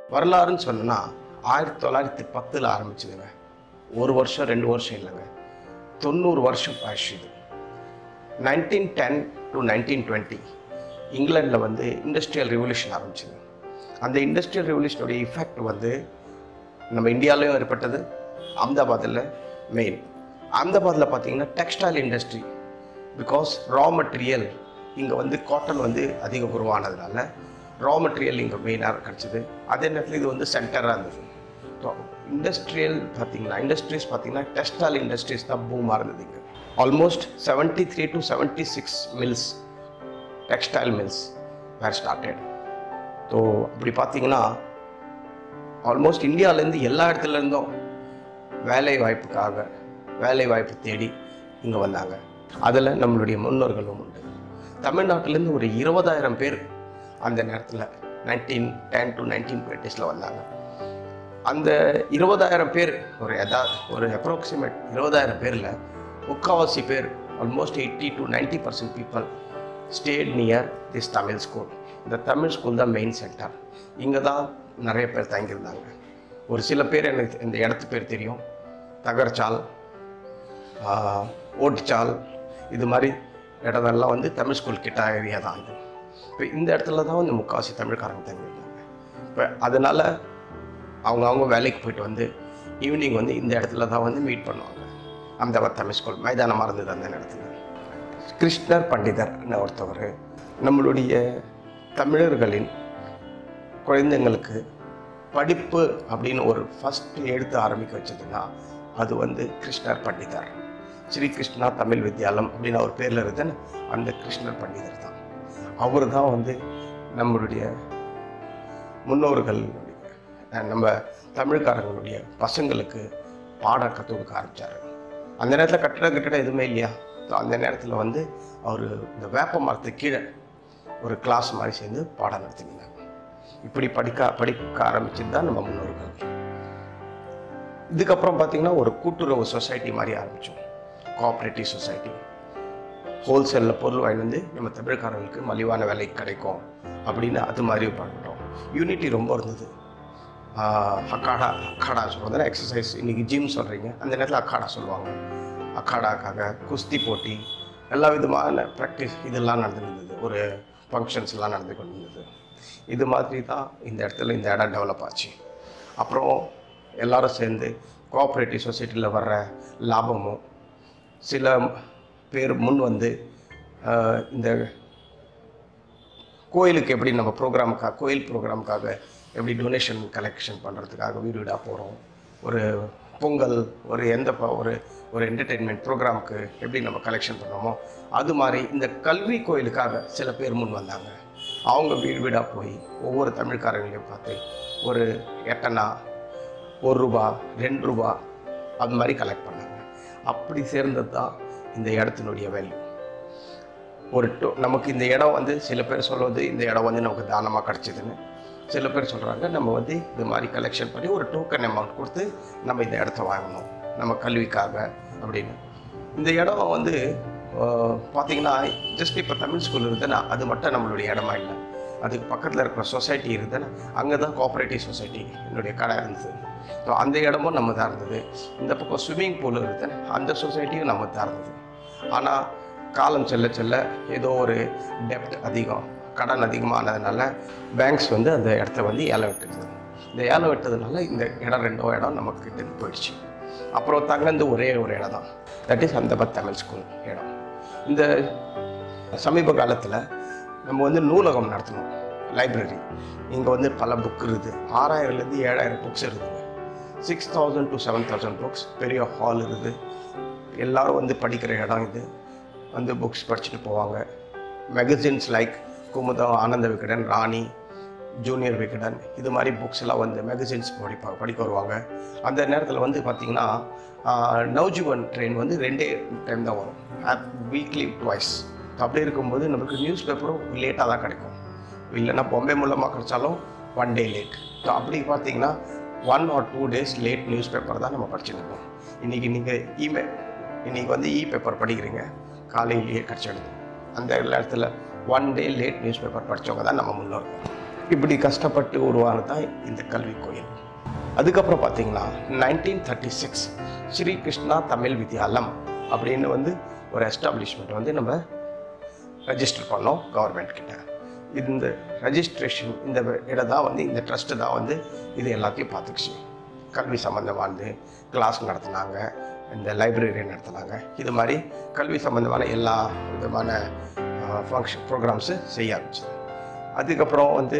வரலாறுன்னு சொன்னா ஆயிரத்தி தொள்ளாயிரத்தி பத்தில் ஆரம்பிச்சதுங்க ஒரு வருஷம் ரெண்டு வருஷம் இல்லைங்க தொண்ணூறு வருஷம் ஆயிடுச்சு இது nineteen ten to nineteen twenty இங்கிலாண்டில் வந்து இண்டஸ்ட்ரியல் ரெவல்யூஷன் ஆரம்பிச்சது அந்த இண்டஸ்ட்ரியல் ரெவல்யூஷனுடைய இஃபெக்ட் வந்து நம்ம இந்தியாவிலையும் ஏற்பட்டது அகமதாபாத்தில் மெயின் அகமதாபாத்தில் பார்த்தீங்கன்னா textile industry because raw material இங்கே வந்து காட்டன் வந்து அதிக உருவானதுனால ரா மெட்டீரியல் இங்கே மெயினாக கிடச்சிது அதே நேரத்தில் இது வந்து சென்டராக இருந்தது ஸோ இண்டஸ்ட்ரியல் பார்த்தீங்கன்னா இண்டஸ்ட்ரீஸ் பார்த்தீங்கன்னா டெக்ஸ்டைல் இண்டஸ்ட்ரீஸ் தான் பூமாக இருந்தது இங்கே almost seventy three to seventy six mills textile mills were started so அப்படி பார்த்தீங்கன்னா ஆல்மோஸ்ட் இந்தியாவிலேருந்து எல்லா இடத்துல இருந்தும் வேலை வாய்ப்புக்காக வேலை வாய்ப்பு தேடி இங்கே வந்தாங்க அதில் நம்மளுடைய முன்னோர்களும் உண்டு தமிழ்நாட்டிலேருந்து ஒரு இருபதாயிரம் பேர் அந்த நேரத்தில் நைன்டீன் டென் டு நைன்டீன் டுவெண்ட்டிஸில் வந்தாங்க அந்த இருபதாயிரம் பேர் ஒரு எதா ஒரு அப்ராக்சிமேட் இருபதாயிரம் பேரில் முக்கால்வாசி பேர் almost eighty to ninety percent people stayed near this Tamil school இந்த தமிழ் ஸ்கூல் தான் மெயின் சென்டர் இங்கே தான் நிறைய பேர் தங்கியிருந்தாங்க ஒரு சில பேர் எனக்கு இந்த இடத்து பேர் தெரியும் தகர்ச்சால் ஆஹ், ஓட்டுச்சால் இது மாதிரி இடமெல்லாம் வந்து தமிழ் ஸ்கூல் கிட்ட ஏரியா தான் இது இப்போ இந்த இடத்துல தான் வந்து முக்கால்வாசி தமிழ்காரங்க தங்கியிருந்தாங்க இப்போ அதனால் அவங்க அவங்க வேலைக்கு போயிட்டு வந்து ஈவினிங் வந்து இந்த இடத்துல தான் வந்து மீட் பண்ணுவாங்க அஹமதாபாத் தமிழ் ஸ்கூல் மைதானமாக இருந்தது அந்த இடத்துல கிருஷ்ணர் பண்டிதர்னு ஒருத்தவர் நம்மளுடைய தமிழர்களின் குழந்தைங்களுக்கு படிப்பு அப்படின்னு ஒரு ஃபஸ்ட் எடுத்து ஆரம்பிக்க வச்சதுன்னா அது வந்து கிருஷ்ணர் பண்டிதர் ஸ்ரீ கிருஷ்ணா தமிழ் வித்யாலம் அப்படின்னு அவர் பேரில் இருந்த அந்த கிருஷ்ணர் பண்டிதர் தான் அவர் தான் வந்து நம்மளுடைய முன்னோர்களுடைய அஹ், நம்ம தமிழ்காரங்களுடைய பசங்களுக்கு பாடம் கற்றுக் கொடுக்க ஆரம்பித்தார் அந்த நேரத்தில் கட்டட கட்டடம் எதுவுமே இல்லையா ஸோ அந்த நேரத்தில் வந்து அவர் இந்த வேப்ப மரத்து கீழே ஒரு கிளாஸ் மாதிரி சேர்ந்து பாடம் நடத்தினாங்க இப்படி படிக்க படிக்க ஆரம்பிச்சது தான் நம்ம முன்னோர்கள் இதுக்கப்புறம் பார்த்தீங்கன்னா ஒரு கூட்டுறவு சொசைட்டி மாதிரி ஆரம்பித்தோம் கோஆப்ரேட்டிவ் சொசைட்டி ஹோல்சேலில் பொருள் வாங்கி வந்து நம்ம தமிழ்காரங்களுக்கு மலிவான விலைக்கு கிடைக்கும் அப்படின்னு அது மாதிரி பண்ணுறோம் யூனிட்டி ரொம்ப இருந்தது ஆஹ் அக்காடா அக்காடா சொல்கிறது எக்ஸசைஸ் இன்றைக்கி ஜிம் சொல்கிறீங்க அந்த நேரத்தில் அக்காடா சொல்லுவாங்க அக்காடாக்காக குஸ்தி போட்டி எல்லா விதமான ப்ராக்டிஸ் இதெல்லாம் நடந்துருந்தது ஒரு ஃபங்க்ஷன்ஸ்லாம் நடந்து கொண்டு இருந்தது இது மாதிரி தான் இந்த இடத்துல இந்த இடம் டெவலப் ஆச்சு அப்புறம் எல்லாரும் சேர்ந்து கோஆப்ரேட்டிவ் சொசைட்டியில் வர்ற லாபமும் சில பேர் முன் வந்து ஆஹ், இந்த கோயிலுக்கு எப்படி நம்ம ப்ரோக்ராமுக்காக கோயில் ப்ரோக்ராமுக்காக எப்படி டொனேஷன் கலெக்ஷன் பண்ணுறதுக்காக வீடு வீடாக போகிறோம் ஒரு பொங்கல் ஒரு எந்த ப- ஒரு ஒரு என்டர்டெயின்மெண்ட் ப்ரோக்ராமுக்கு எப்படி நம்ம கலெக்ஷன் பண்ணோமோ அது மாதிரி இந்த கல்வி கோயிலுக்காக சில பேர் முன் வந்தாங்க அவங்க வீடு வீடாக போய் ஒவ்வொரு தமிழ்காரங்களையும் பார்த்து ஒரு எட்டனா ஒரு ரூபா ரெண்டு ரூபா அது மாதிரி கலெக்ட் பண்ணாங்க அப்படி சேர்ந்தது தான் இந்த இடத்தினுடைய வேல்யூ ஒரு டோ நமக்கு இந்த இடம் வந்து சில பேர் சொல்வது இந்த இடம் வந்து நமக்கு தானமாக கிடச்சிதுன்னு சில பேர் சொல்கிறாங்க நம்ம வந்து இது மாதிரி கலெக்ஷன் பண்ணி ஒரு டோக்கன் அமௌண்ட் கொடுத்து நம்ம இந்த இடத்த வாங்கணும் நம்ம கல்விக்காக அப்படின்னு இந்த இடம் வந்து பார்த்தீங்கன்னா ஜஸ்ட் இப்போ தமிழ் ஸ்கூல் இருந்ததுன்னா அது மட்டும் நம்மளுடைய இடமா இல்லை அதுக்கு பக்கத்தில் இருக்கிற சொசைட்டி இருந்ததுன்னா அங்கே தான் கோஆப்ரேட்டிவ் சொசைட்டி என்னுடைய கடை இருந்தது ஸோ அந்த இடமும் நம்ம தான் இருந்தது இந்த பக்கம் ஸ்விம்மிங் பூல் இருந்தது அந்த சொசைட்டியும் நம்ம தான் இருந்தது ஆனால் காலம் செல்ல செல்ல ஏதோ ஒரு டெப்ட் அதிகம் கடன் அதிகமானதுனால பேங்க்ஸ் வந்து அந்த இடத்த வந்து ஏலம் விட்டுருது இந்த ஏலம் விட்டதுனால இந்த இடம் ரெண்டோ இடம் நமக்கு கிட்ட இருந்து போயிடுச்சு அப்புறம் தங்கந்து ஒரே ஒரு இடம் தான் தட் இஸ் அந்தபத் தமிழ் ஸ்கூல் இடம் இந்த சமீப காலத்தில் நம்ம வந்து நூலகம் நடத்தணும் லைப்ரரி இங்கே வந்து பல புக் இருக்குது ஆறாயிரம்லேருந்து ஏழாயிரம் புக்ஸ் இருக்குது six thousand to seven thousand books பெரிய ஹால் இருக்குது எல்லாரும் வந்து படிக்கிற இடம் இது வந்து புக்ஸ் படிச்சுட்டு போவாங்க மெகசின்ஸ் லைக் குமுதம் ஆனந்த விகடன் ராணி ஜூனியர் விகடன் இது மாதிரி புக்ஸ் எல்லாம் வந்து மெகசின்ஸ் படிப்பா படிக்க வருவாங்க அந்த நேரத்தில் வந்து பார்த்திங்கன்னா நவ்ஜுவன் ட்ரெயின் வந்து ரெண்டே டைம் தான் வரும் வீக்லி ட்வைஸ் அப்படி இருக்கும்போது நமக்கு நியூஸ் பேப்பரும் லேட்டாக தான் கிடைக்கும் இல்லைன்னா பொம்பை மூலமாக கிடைச்சாலும் ஒன் டே லேட் ஸோ அப்படி பார்த்தீங்கன்னா one or two days late newspaper தான் நம்ம படிச்சுட்டு இருக்கோம் இன்றைக்கி நீங்கள் இமெயில் இன்றைக்கி வந்து இ பேப்பர் படிக்கிறீங்க காலையிலேயே கிடச்சிடுது அந்த இடத்துல one day late newspaper படித்தவங்க தான் நம்ம முன்னோர்கள் இப்படி கஷ்டப்பட்டு உருவானது தான் இந்த கல்வி கோயில் அதுக்கப்புறம் பார்த்தீங்கன்னா nineteen thirty six Shri Krishna Tamil Vidyalam அப்படின்னு வந்து ஒரு எஸ்டாப்ளிஷ்மெண்ட் வந்து நம்ம ரெஜிஸ்டர் பண்ணோம் கவர்மெண்ட் கிட்ட இந்த ரெஜிஸ்ட்ரேஷன் இந்த இடம் தான் வந்து இந்த ட்ரஸ்ட்டு தான் வந்து இது எல்லாத்தையும் பார்த்துக்குச்சு கல்வி சம்மந்தமானது கிளாஸ் நடத்துனாங்க இந்த லைப்ரரி நடத்துனாங்க இது மாதிரி கல்வி சம்மந்தமான எல்லா விதமான ஃபங்க்ஷன் ப்ரோக்ராம்ஸு செய்ய ஆரம்பிச்சது அதுக்கப்புறம் வந்து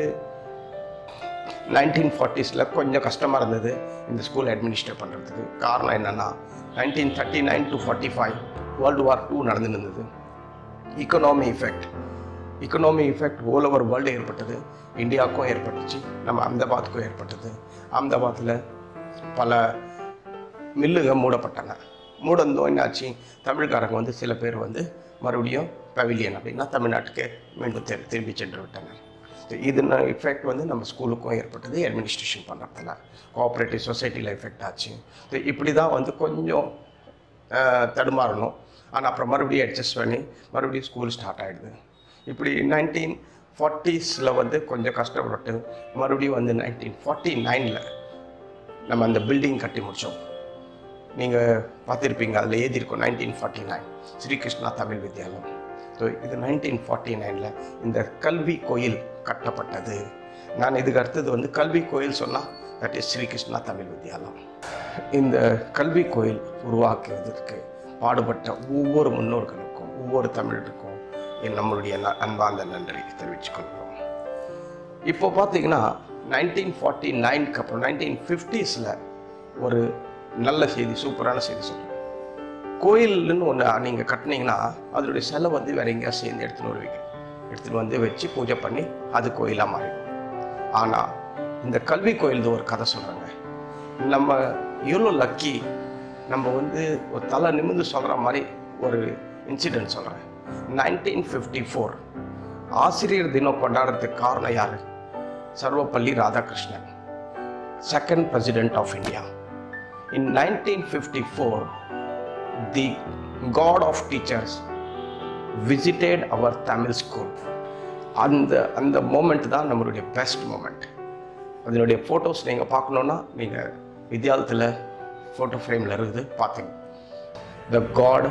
நைன்டீன் ஃபார்ட்டிஸில் கொஞ்சம் கஷ்டமாக இருந்தது இந்த ஸ்கூல் அட்மினிஸ்ட்ரேட் பண்ணுறதுக்கு காரணம் என்னென்னா nineteen thirty nine to forty five world war two நடந்துட்டு இருந்தது economy effect economy effect all over world ஏற்பட்டது இந்தியாவுக்கும் ஏற்பட்டுச்சு நம்ம அஹமதாபாத்துக்கும் ஏற்பட்டது அஹமதாபாத்தில் பல மில்லுங்க மூடப்பட்டன மூடந்தோம் என்னாச்சு தமிழ்காரங்க வந்து சில பேர் வந்து மறுபடியும் பவிலியன் அப்படின்னா தமிழ்நாட்டுக்கு மீண்டும் திரு- திரும்பி சென்று விட்டனர் இது எஃபெக்ட் வந்து நம்ம ஸ்கூலுக்கும் ஏற்பட்டது அட்மினிஸ்ட்ரேஷன் பண்ணுறதுல கோஆப்ரேட்டிவ் சொசைட்டியில் எஃபெக்ட் ஆச்சு இது இப்படி தான் வந்து கொஞ்சம் அஹ், தடுமாறணும் ஆனால் அப்புறம் மறுபடியும் அட்ஜஸ்ட் பண்ணி மறுபடியும் ஸ்கூல் ஸ்டார்ட் ஆகிடுது இப்படி நைன்டீன் ஃபார்ட்டிஸில் வந்து கொஞ்சம் கஷ்டப்பட்டு மறுபடியும் வந்து நைன்டீன் ஃபார்ட்டி நைனில் நம்ம அந்த பில்டிங் கட்டி முடித்தோம் நீங்கள் பார்த்துருப்பீங்க அதில் எழுதியிருக்கோம் nineteen forty nine Srikrishna Tamil Vidyalayam so இது நைன்டீன் ஃபார்ட்டி நைனில் இந்த கல்வி கோயில் கட்டப்பட்டது நான் இதுக்கு அடுத்தது வந்து கல்வி கோயில் சொன்னால் தட் இஸ் ஸ்ரீகிருஷ்ணா தமிழ் வித்யாலயம் இந்த கல்வி கோயில் உருவாக்குவதற்கு பாடுபட்ட ஒவ்வொரு முன்னோர்களுக்கும் ஒவ்வொரு தமிழருக்கும் என் நம்மளுடைய ந- அன்பார்ந்த நன்றி தெரிவித்துக் கொள்கிறோம் இப்போ பார்த்தீங்கன்னா நைன்டீன் ஃபார்ட்டி நைன்க்கு அப்புறம் நைன்டீன் ஃபிஃப்டிஸில் ஒரு நல்ல செய்தி சூப்பரான செய்தி சொல்கிறேன் கோயில்னு ஒன்று நீங்கள் கட்டினீங்கன்னா அதனுடைய செலவு வந்து வேற எங்கேயா சேர்ந்து எடுத்துன்னு வருவீங்க எடுத்துகிட்டு வந்து வச்சு பூஜை பண்ணி அது கோயிலாக மாறிடும் ஆனால் இந்த கல்வி கோயில் ஒரு கதை சொல்கிறாங்க நம்ம எவ்வளோ லக்கி நம்ம வந்து ஒரு தலை நிமிர்ந்து சொல்கிற மாதிரி ஒரு இன்சிடென்ட் சொல்கிறேன் நைன்டீன் ஃபிஃப்டி ஃபோர் ஆசிரியர் தினம் கொண்டாடுறதுக்கு காரணம் யார் Sarvepalli Radhakrishnan second president of India in nineteen fifty four the god of teachers visited our Tamil school அந்த அந்த மூமெண்ட் தான் நம்மளுடைய பெஸ்ட் மூமெண்ட் அதனுடைய ஃபோட்டோஸ் நீங்கள் பார்க்கணுன்னா நீங்கள் வித்யாலயத்தில் ஃபோட்டோ ஃப்ரேமில் இருக்குது பார்த்தீங்க the god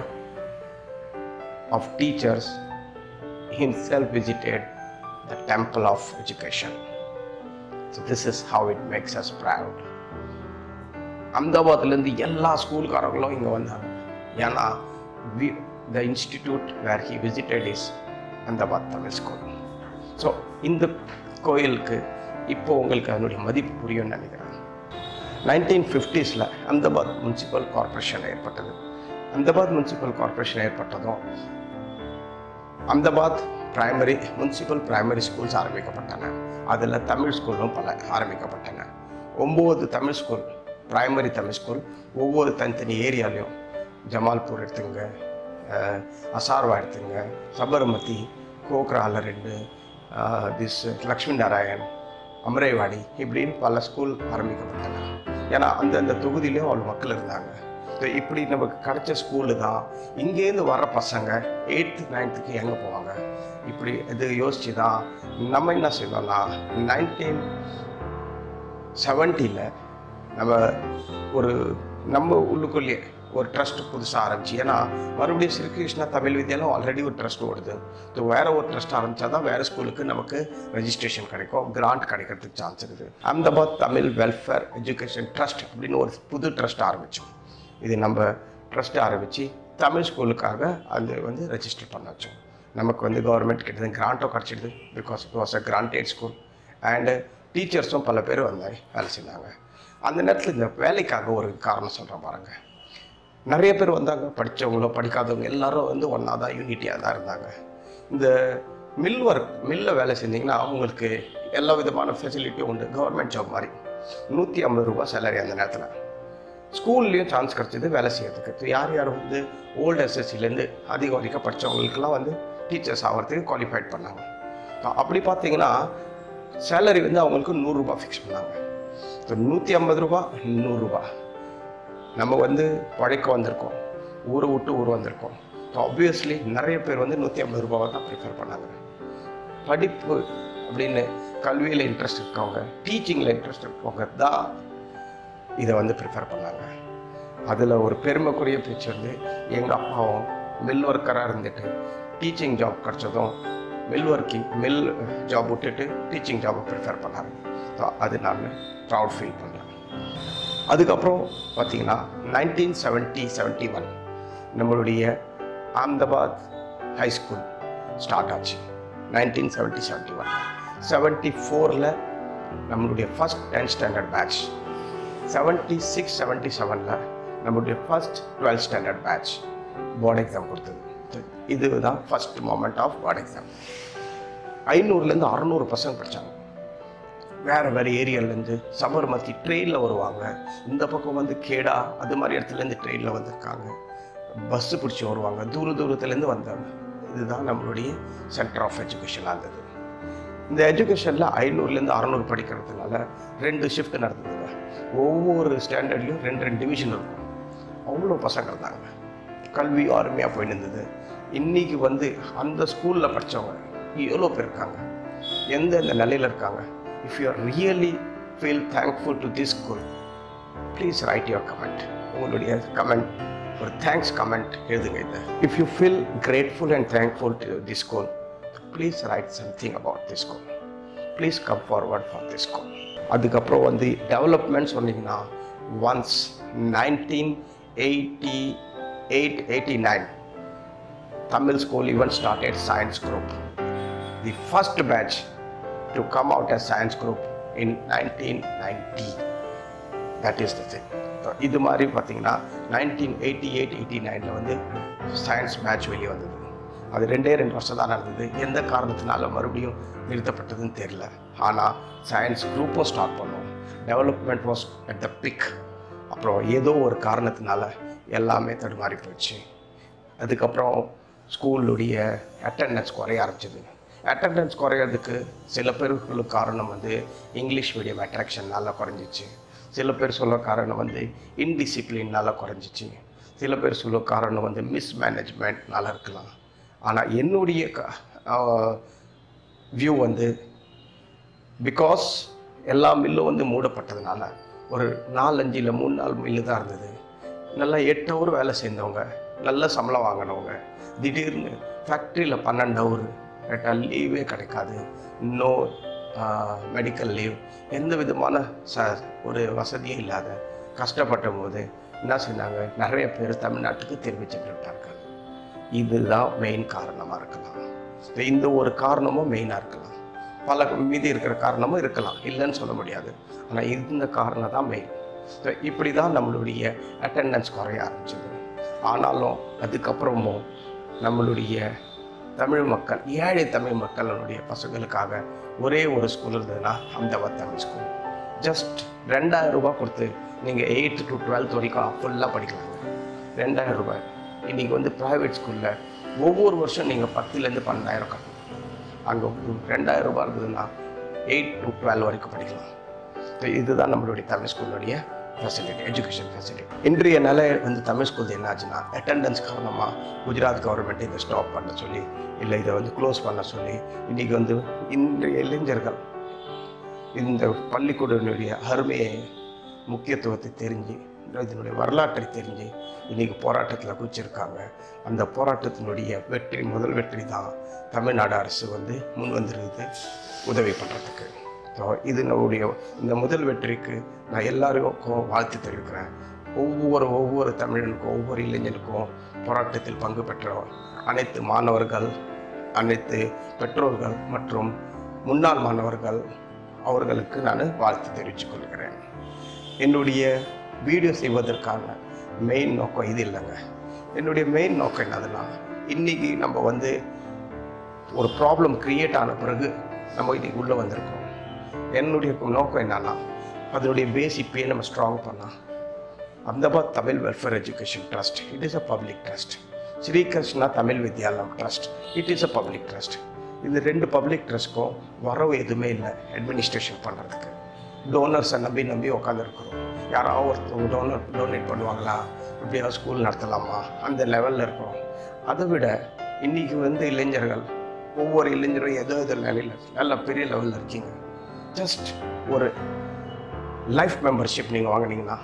of teachers himself visited the temple of education. So this is how it makes us proud. அஹமதாபாத்லேருந்து எல்லா ஸ்கூல்காரங்களும் இங்கே வந்தாங்க ஏன்னா we the institute where he visited is Ahmedabad Tamil school so இந்த கோயிலுக்கு இப்போ உங்களுக்கு அதனுடைய மதிப்பு புரியும்னு நினைக்கிறேன் நைன்டீன் ஃபிஃப்டிஸில் அஹமதாபாத் முனிசிபல் கார்ப்பரேஷன் ஏற்பட்டது அஹமதாபாத் முனிசிபல் கார்ப்பரேஷன் ஏற்பட்டதும் Ahmedabad primary municipal primary schools ஆரம்பிக்கப்பட்டன அதில் தமிழ் ஸ்கூலும் பல ஆரம்பிக்கப்பட்டன ஒம்பது Tamil school primary Tamil school ஒவ்வொரு தனித்தனி ஏரியாலையும் ஜமால்பூர் எடுத்துங்க அஹ், அசார்வா எடுத்துங்க சபர்மதி கோக்ரால ரெண்டு திஸ் லக்ஷ்மி நாராயண் அமரேவாடி இப்படின்னு பல ஸ்கூல் ஆரம்பிக்கப்பட்டன ஏன்னா அந்தந்த தொகுதியிலையும் அவ்வளோ மக்கள் இருந்தாங்க ஸோ இப்படி நமக்கு கிடைச்ச ஸ்கூலு தான் இங்கேருந்து வர பசங்க எயித்து நைன்த்துக்கு எங்கே போவாங்க இப்படி இது யோசிச்சு தான் நம்ம என்ன செய்தோம்னா நைன்டீன் செவன்ட்டியில் நம்ம ஒரு நம்ம உள்ளுக்குள்ளேயே ஒரு ட்ரஸ்ட் புதுசாக ஆரம்பிச்சு ஏன்னா மறுபடியும் ஸ்ரீகிருஷ்ணா தமிழ் வித்யாலயம் ஆல்ரெடி ஒரு ட்ரஸ்ட் ஓடுது ஸோ வேற ஒரு ட்ரஸ்ட் ஆரம்பித்தா தான் வேறு ஸ்கூலுக்கு நமக்கு ரெஜிஸ்ட்ரேஷன் கிடைக்கும் கிராண்ட் கிடைக்கிறதுக்கு சான்ஸ் இருக்குது Ahmedabad Tamil welfare education trust அப்படின்னு ஒரு புது ட்ரஸ்ட் ஆரம்பித்தோம் இது நம்ம ட்ரஸ்ட் ஆரம்பித்து தமிழ் ஸ்கூலுக்காக அது வந்து ரெஜிஸ்டர் பண்ண வச்சோம் நமக்கு வந்து கவர்மெண்ட் கிட்ட கிராண்ட்டும் கிடச்சிடுது because it was a granted school and டீச்சர்ஸும் பல பேர் வந்தாங்க வேலை செஞ்சாங்க அந்த நேரத்தில் இந்த வேலைக்காக ஒரு காரணம் சொல்கிறேன் பாருங்க நிறைய பேர் வந்தாங்க படித்தவங்களோ படிக்காதவங்க எல்லாரும் வந்து ஒன்றா தான் யூனிட்டியாக தான் இருந்தாங்க இந்த மில் ஒர்க் மில்ல வேலை செஞ்சீங்கன்னா அவங்களுக்கு எல்லா விதமான ஃபெசிலிட்டியும் உண்டு கவர்மெண்ட் ஜாப் மாதிரி நூற்றி ஐம்பது ரூபாய் சேலரி அந்த நேரத்தில் ஸ்கூல்லேயும் சான்ஸ் கிடச்சிது வேலை செய்யறதுக்கு இப்போ யார் யார் வந்து ஓல்டு எஸ்எஸ்சிலேருந்து அதிக வரைக்கும் படித்தவங்களுக்கெல்லாம் வந்து டீச்சர்ஸ் ஆகிறதுக்கு குவாலிஃபைட் பண்ணாங்க So, அப்படி பார்த்தீங்கன்னா சேலரி வந்து அவங்களுக்கு நூறுரூபா ஃபிக்ஸ் பண்ணாங்க ஸோ நூற்றி ஐம்பது ரூபா நூறுரூபா நம்ம வந்து பழைக்க வந்திருக்கோம் ஊரை விட்டு ஊர் வந்திருக்கோம் ஸோ ஆப்வியஸ்லி நிறைய பேர் வந்து நூற்றி ஐம்பது ரூபாவை தான் ப்ரிஃபர் பண்ணாங்க படிப்பு அப்படின்னு கல்வியில் இன்ட்ரெஸ்ட் இருக்கவங்க டீச்சிங்கில் இன்ட்ரெஸ்ட் இருக்கவங்க தான் இதை வந்து ப்ரிஃபர் பண்ணாங்க அதில் ஒரு பெருமைக்குரிய பேச்சு வந்து எங்கள் அப்பாவும் மில் ஒர்க்கராக இருந்துட்டு டீச்சிங் ஜாப் கிடச்சதும் மில் ஒர்க்கிங் மில் ஜாப் விட்டுட்டு டீச்சிங் ஜாபை ப்ரிஃபர் பண்ணாங்க ஸோ அது நான் ப்ரவுட் ஃபீல் பண்ணுறேன் அதுக்கப்புறம் பார்த்தீங்கன்னா நைன்டீன் செவன்ட்டி செவன்ட்டி ஒன் நம்மளுடைய அஹமதாபாத் ஹை ஸ்கூல் ஸ்டார்ட் ஆச்சு nineteen seventy seventy one seventy ஃபோரில் நம்மளுடைய first tenth standard batch seventy six seventy செவனில் நம்மளுடைய first twelfth standard batch board exam கொடுத்தது இதுதான் first moment of board exam ஐநூறுலேருந்து அறநூறு பசங்க படித்தாங்க வேறு வேறு ஏரியாலேருந்து சபர்மதி ட்ரெயினில் வருவாங்க இந்த பக்கம் வந்து கேடா அது மாதிரி இடத்துலேருந்து ட்ரெயினில் வந்திருக்காங்க பஸ்ஸு பிடிச்சி வருவாங்க தூர தூரத்துலேருந்து வந்தாங்க இதுதான் நம்மளுடைய சென்டர் ஆஃப் எஜுகேஷனாக இருந்தது இந்த எஜுகேஷனில் ஐநூறுலேருந்து அறநூறு படிக்கிறதுனால ரெண்டு ஷிஃப்ட் நடந்ததுங்க ஒவ்வொரு ஸ்டாண்டர்ட்லையும் ரெண்டு ரெண்டு டிவிஷன் இருக்கும் அவ்வளோ பசங்க இருந்தாங்க கல்வி அருமையாக போயிட்டு இருந்தது இன்னைக்கு வந்து அந்த ஸ்கூலில் படித்தவங்க எவ்வளோ பேர் இருக்காங்க எந்தெந்த நிலையில் இருக்காங்க if you are really feel thankful to this school please write your comment உங்களுடைய கமெண்ட் ஒரு தேங்க்ஸ் கமெண்ட் எழுதுங்க இது if you feel grateful and thankful to this school please write something about this school please come forward for this school அதுக்கப்புறம் வந்து development சொன்னீங்கன்னா once nineteen eighty eight eighty nine Tamil school even started science group the first batch to come out a science group in nineteen ninety that is the thing இது மாதிரி பார்த்தீங்கன்னா nineteen eighty eight eighty நைனில் வந்து science batch வெளியே வந்தது அது ரெண்டே ரெண்டு வருஷம் தான் நடந்தது எந்த காரணத்தினால மறுபடியும் நிறுத்தப்பட்டதுன்னு தெரியல ஆனால் சயின்ஸ் குரூப்பும் ஸ்டார்ட் பண்ணோம் development was at the peak அப்புறம் ஏதோ ஒரு காரணத்தினால எல்லாமே தடுமாறி போயிடுச்சு அதுக்கப்புறம் ஸ்கூலுடைய அட்டெண்டன்ஸ் குறைய ஆரம்பிச்சது அட்டெண்டன்ஸ் குறையிறதுக்கு சில பேர்களுக்கு காரணம் வந்து இங்கிலீஷ் மீடியம் அட்ராக்ஷன்னால குறைஞ்சிச்சு சில பேர் சொல்ல காரணம் வந்து இன்டிசிப்ளின்னால குறைஞ்சிச்சு சில பேர் சொல்ல காரணம் வந்து மிஸ்மேனேஜ்மெண்ட்னால இருக்கலாம் ஆனால் என்னுடைய வியூ வந்து பிகாஸ் எல்லா மில்லும் வந்து மூடப்பட்டதுனால ஒரு நாலஞ்சு இல்லை மூணு நாள் மில்லு தான் இருந்தது நல்லா எட்டு ஹவர் வேலை செய்தவங்க நல்ல சம்பளம் வாங்கினவங்க திடீர்னு ஃபேக்ட்ரியில் பன்னெண்டு ஹவர் கேட்டால் லீவே கிடைக்காது நோ மெடிக்கல் லீவ் எந்த விதமான ச ஒரு வசதியும் இல்லாத கஷ்டப்பட்ட போது என்ன செஞ்சாங்க நிறைய பேர் தமிழ்நாட்டுக்கு திரும்பி சென்று விட்டார்கள் இதுதான் மெயின் காரணமாக இருக்கலாம் இந்த ஒரு காரணமும் மெயினாக இருக்கலாம் பல மீதி இருக்கிற காரணமும் இருக்கலாம் இல்லைன்னு சொல்ல முடியாது ஆனால் இந்த காரணம் தான் மெயின் ஸோ இப்படி தான் நம்மளுடைய அட்டெண்டன்ஸ் குறைய ஆரம்பிச்சது ஆனாலும் அதுக்கப்புறமும் நம்மளுடைய தமிழ் மக்கள் ஏழை தமிழ் மக்களுடைய பசங்களுக்காக ஒரே ஒரு ஸ்கூல் இருந்ததுன்னா அஹமதாபாத் தமிழ் ஸ்கூல் ஜஸ்ட் ரெண்டாயிரம் ரூபாய் கொடுத்து நீங்கள் எயித்து டு டுவெல்த் வரைக்கும் ஃபுல்லாக படிக்கலாங்க ரெண்டாயிரம் ரூபாய் இன்றைக்கி வந்து ப்ரைவேட் ஸ்கூலில் ஒவ்வொரு வருஷம் நீங்கள் பத்துலேருந்து பன்னெண்டாயிரம் கட்டணும் அங்கே ரெண்டாயிரம் ரூபாய் இருக்குதுன்னா எயிட் டு டுவெல் வரைக்கும் படிக்கலாம் So இதுதான் நம்மளுடைய தமிழ் ஸ்கூலுடைய ஃபெசிலிட்டி எஜுகேஷன் ஃபெசிலிட்டி இன்றைய நிலை வந்து தமிழ் ஸ்கூல் என்னாச்சுன்னா அட்டெண்டன்ஸ் காரணமாக குஜராத் கவர்மெண்ட் இதை ஸ்டாப் பண்ண சொல்லி இல்லை இதை வந்து க்ளோஸ் பண்ண சொல்லி இன்றைக்கி வந்து இன்றைய இளைஞர்கள் இந்த பள்ளிக்கூடனுடைய அருமையை முக்கியத்துவத்தை தெரிஞ்சு இதனுடைய வரலாற்றை தெரிஞ்சு இன்றைக்கி போராட்டத்தில் குச்சிருக்காங்க அந்த போராட்டத்தினுடைய வெற்றி முதல் வெற்றி தான் தமிழ்நாடு அரசு வந்து முன் வந்திருக்குது உதவி பண்ணுறதுக்கு ஸோ இது நம்முடைய இந்த முதல் வெற்றிக்கு நான் எல்லாருக்கும் வாழ்த்து தெரிவிக்கிறேன் ஒவ்வொரு ஒவ்வொரு தமிழனுக்கும் ஒவ்வொரு இளைஞனுக்கும் போராட்டத்தில் பங்கு பெற்ற அனைத்து மாணவர்கள் அனைத்து பெற்றோர்கள் மற்றும் முன்னாள் மாணவர்கள் அவர்களுக்கு நான் வாழ்த்து தெரிவித்துக் கொள்கிறேன் என்னுடைய வீடியோ செய்வதற்கான மெயின் நோக்கம் இது இல்லைங்க என்னுடைய மெயின் நோக்கம் என்னதுன்னா இன்றைக்கி நம்ம வந்து ஒரு ப்ராப்ளம் க்ரியேட் ஆன பிறகு நம்ம இன்னைக்கு உள்ளே வந்திருக்கோம் என்னுடைய நோக்கம் என்னன்னா அதனுடைய பேஸ் இப்பயே நம்ம ஸ்ட்ராங் பண்ணலாம் Ahmedabad Tamil welfare education trust it is a public trust Srikrishna Tamil Vidyalayam trust it is a public trust இந்த ரெண்டு பப்ளிக் ட்ரஸ்ட்க்கும் வரவு எதுவுமே இல்லை அட்மினிஸ்ட்ரேஷன் பண்ணுறதுக்கு டோனர்ஸை நம்பி நம்பி உட்காந்துருக்குறோம் யாராவது ஒருத்தவங்க டோனர் டொனேட் பண்ணுவாங்களா இப்படியாவது ஸ்கூல் நடத்தலாமா அந்த லெவலில் இருக்கிறோம் அதை விட இன்றைக்கி வந்து இளைஞர்கள் ஒவ்வொரு இளைஞரும் ஏதோ ஏதோ நிலையில் நல்ல பெரிய லெவலில் இருக்கீங்க ஜஸ்ட் ஒரு லைஃப் மெம்பர்ஷிப் நீங்கள் வாங்குனீங்கன்னா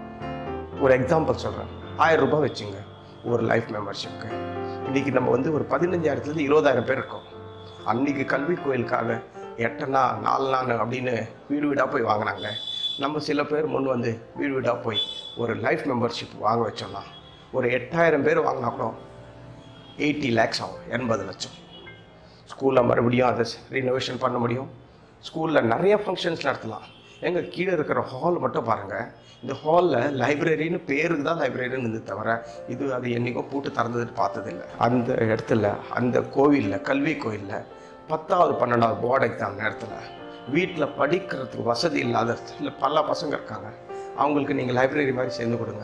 ஒரு எக்ஸாம்பிள் சொல்கிறேன் ஆயிரம் ரூபாய் வச்சுங்க ஒரு லைஃப் மெம்பர்ஷிப்க்கு இன்றைக்கி நம்ம வந்து ஒரு பதினஞ்சாயிரத்துலேருந்து இருபதாயிரம் பேர் இருக்கோம் அன்றைக்கி கல்வி கோயிலுக்காக எட்டனா நாலு நாள் அப்படின்னு வீடு வீடாக போய் வாங்கினாங்க நம்ம சில பேர் முன் வந்து வீடு வீடாக போய் ஒரு லைஃப் மெம்பர்ஷிப் வாங்க வச்சோம்னா ஒரு எட்டாயிரம் பேர் வாங்கினா கூட எயிட்டி லேக்ஸ் ஆகும் எண்பது லட்சம் ஸ்கூலில் மறுபடியும் அதை ரினோவேஷன் பண்ண முடியும் ஸ்கூலில் நிறைய ஃபங்க்ஷன்ஸ் நடத்தலாம் எங்க கீழே இருக்கிற ஹால் மட்டும் பாருங்கள் இந்த ஹாலில் லைப்ரரின்னு பேருக்கு தான் லைப்ரரின்னு இருந்து தவிர இது அது என்றைக்கும் பூட்டு திறந்தது பார்த்ததில்ல அந்த இடத்துல அந்த கோவிலில் கல்வி கோயிலில் பத்தாவது பன்னெண்டாவது போர்டு எக்ஸாம் நேரத்தில் வீட்டில் படிக்கிறதுக்கு வசதி இல்லாத இல்லை பல பசங்க இருக்காங்க அவங்களுக்கு நீங்கள் லைப்ரரி மாதிரி சேர்ந்து கொடுங்க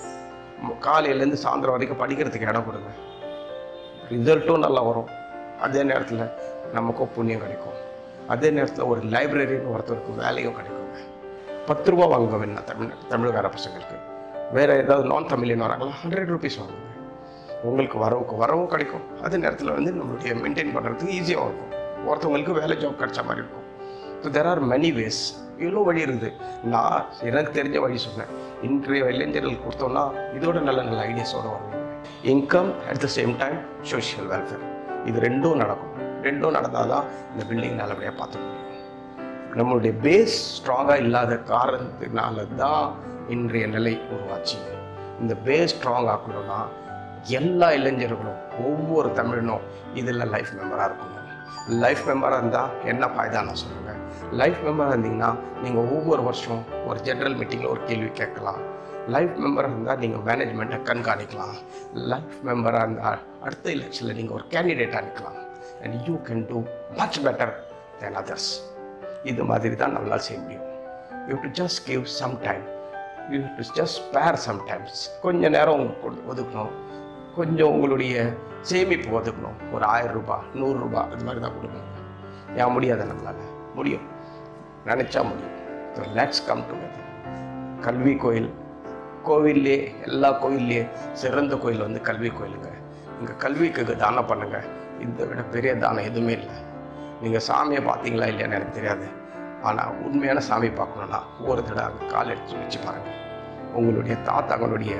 ம- காலையிலேருந்து சாயந்தரம் வரைக்கும் படிக்கிறதுக்கு இடம் கொடுங்க ரிசல்ட்டும் நல்லா வரும் அதே நேரத்தில் நமக்கும் புண்ணியம் கிடைக்கும் அதே நேரத்தில் ஒரு லைப்ரரின்னு ஒருத்தருக்கு வேலையும் கிடைக்குங்க பத்து ரூபா வாங்குங்க வேணா தமிழ் தமிழ்கார பசங்களுக்கு வேறு ஏதாவது நான் தமிழியன் வராங்களா ஹண்ட்ரட் ருபீஸ் வாங்குங்க உங்களுக்கு வரவுக்கு வரவும் கிடைக்கும் அதே நேரத்தில் வந்து நம்மளுடைய மெயின்டைன் பண்ணுறதுக்கு ஈஸியாகவும் இருக்கும் ஒருத்தவங்களுக்கு வேலை ஜாப் கிடைச்ச மாதிரி இருக்கும் so there are many ways இவ்வளோ வழி இருக்குது நான் எனக்கு தெரிஞ்ச வழி சொன்னேன் இன்றைய இளைஞர்கள் கொடுத்தோம்னா இதோட நல்ல நல்ல ஐடியாஸோடு வருவீங்க income at the same time social welfare இது ரெண்டும் நடக்கும் ரெண்டும் நடந்தால் தான் இந்த பில்டிங் நல்லபடியாக பார்த்துக்க முடியும் நம்மளுடைய பேஸ் ஸ்ட்ராங்காக இல்லாத காரணத்தினால தான் இன்றைய நிலை உருவாச்சு இந்த பேஸ் ஸ்ட்ராங் ஆக்கணும்னா எல்லா இளைஞர்களும் ஒவ்வொரு தமிழனும் இதில் லைஃப் மெம்பராக இருக்கணும் லைஃப் மெம்பராக இருந்தால் என்ன ஃபாய்தா நான் சொல்லுங்கள் லைஃப் மெம்பராக இருந்தீங்கன்னா நீங்கள் ஒவ்வொரு வருஷம் ஒரு ஜென்ரல் மீட்டிங்கில் ஒரு கேள்வி கேட்கலாம் லைஃப் மெம்பராக இருந்தால் நீங்கள் மேனேஜ்மெண்ட்டை கண்காணிக்கலாம் லைஃப் மெம்பராக இருந்தால் அடுத்த எலெக்ஷனில் நீங்கள் ஒரு கேண்டிடேட்டாக நிற்கலாம் and you can do much better than others இது மாதிரி தான் நம்மளால் செய்ய முடியும் you to just give some time you to just spare sometimes கொஞ்ச நேரம் கொடு- ஒதுக்கணும் கொஞ்சம் உங்களுடைய சேமிப்பு ஒதுக்கணும் ஒரு ஆயிரம் ரூபாய் நூறுரூபா அது மாதிரி தான் கொடுக்கணும் ஏன் முடியாத நம்மளால் முடியும் நினச்சா முடியும் ஸோ லெட்ஸ் கம் டுகெதர் கல்வி கோயில் கோவில்லே எல்லா கோயில்லையே சிறந்த கோயில் வந்து கல்வி கோயிலுங்க இங்கே கல்விக்கு தானம் பண்ணுங்க இதை விட பெரிய தானம் எதுவுமே இல்லை நீங்கள் சாமியை பார்த்தீங்களா இல்லையான்னு எனக்கு தெரியாது ஆனால் உண்மையான சாமி பார்க்கணுன்னா ஒரு தடவை அங்கே கால் எடுத்து வச்சு பாருங்கள் உங்களுடைய தாத்தாங்களுடைய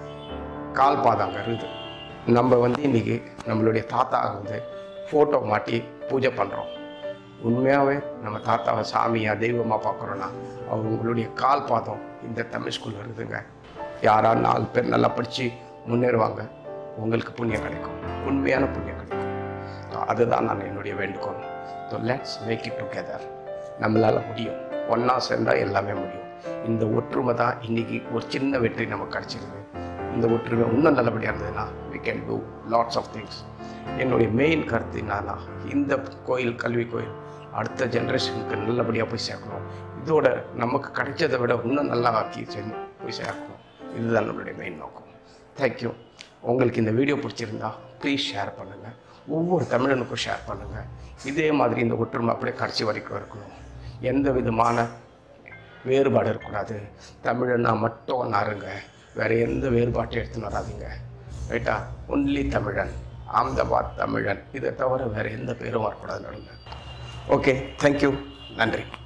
கால் பாதம் அங்கே இருக்குது நம்ம வந்து இன்றைக்கி நம்மளுடைய தாத்தா வந்து ஃபோட்டோ மாட்டி பூஜை பண்ணுறோம் உண்மையாகவே நம்ம தாத்தாவை சாமியாக தெய்வமாக பார்க்குறோன்னா அவங்களுடைய கால் பாதம் இந்த தமிழ் ஸ்கூலில் இருக்குதுங்க யாரா நாலு பேர் நல்லா படித்து முன்னேறுவாங்க உங்களுக்கு புண்ணியம் கிடைக்கும் உண்மையான புண்ணியம் கிடைக்கும் So, அதுதான் நான் என்னுடைய வேண்டுகோள் so let's make it together நம்மளால் முடியும் ஒன்றா சேர்ந்தால் எல்லாமே முடியும் இந்த ஒற்றுமை தான் இன்னைக்கு ஒரு சின்ன வெற்றி நமக்கு கிடச்சிருக்கு இந்த ஒற்றுமை இன்னும் நல்லபடியாக இருந்ததுன்னா we can do lots of things என்னுடைய மெயின் கருத்து என்னன்னா இந்த கோயில் கல்வி கோயில் அடுத்த ஜென்ரேஷனுக்கு நல்லபடியாக போய் சேர்க்கணும் இதோட நமக்கு கிடைச்சதை விட இன்னும் நல்லா ஆக்கி சேர்ந்து போய் சேர்க்கணும் இதுதான் நம்மளுடைய மெயின் நோக்கம் தேங்க்யூ உங்களுக்கு இந்த வீடியோ பிடிச்சிருந்தா ப்ளீஸ் ஷேர் பண்ணுங்கள் ஒவ்வொரு தமிழனுக்கும் ஷேர் பண்ணுங்கள் இதே மாதிரி இந்த ஒற்றுமை அப்படியே கடைசி வரைக்கும் இருக்கணும் எந்த விதமான வேறுபாடு இருக்கக்கூடாது தமிழனா மட்டும் ஒன்றாருங்க வேறு எந்த வேறுபாட்டையும் எடுத்துன்னு வராதீங்க ரைட்டா ஒன்லி தமிழன் ஆம்தபாத் தமிழன் இதை தவிர வேறு எந்த பேரும் வரக்கூடாது நடுங்க ஓகே தேங்க்யூ நன்றி